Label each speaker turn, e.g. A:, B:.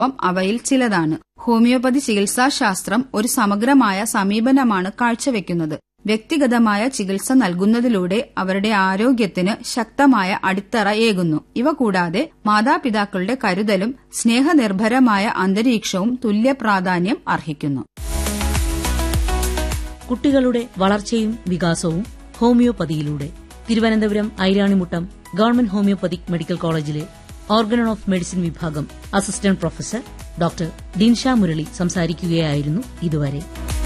A: അപ്പം അവയിൽ ചിലതാണ് ഹോമിയോപ്പതി ചികിത്സാശാസ്ത്രം ഒരു സമഗ്രമായ സമീപനമാണ് കാഴ്ചവെക്കുന്നത് വ്യക്തിഗതമായ ചികിത്സ നൽകുന്നതിലൂടെ അവരുടെ ആരോഗ്യത്തിന് ശക്തമായ അടിത്തറ ഏകുന്നു ഇവ കൂടാതെ മാതാപിതാക്കളുടെ കരുതലും സ്നേഹനിർഭരമായ അന്തരീക്ഷവും തുല്യ പ്രാധാന്യം അർഹിക്കുന്നു
B: കുട്ടികളുടെ വളർച്ചയും വികാസവും ഹോമിയോപ്പതിയിലൂടെ Thiruvananthapuram Iranimuttam government homoeopathic medical കോളേജിലെ ഓർഗനൺ ഓഫ് മെഡിസിൻ വിഭാഗം assistant professor doctor Dinsha Murali സംസാരിക്കുകയായിരുന്നു ഇതുവരെ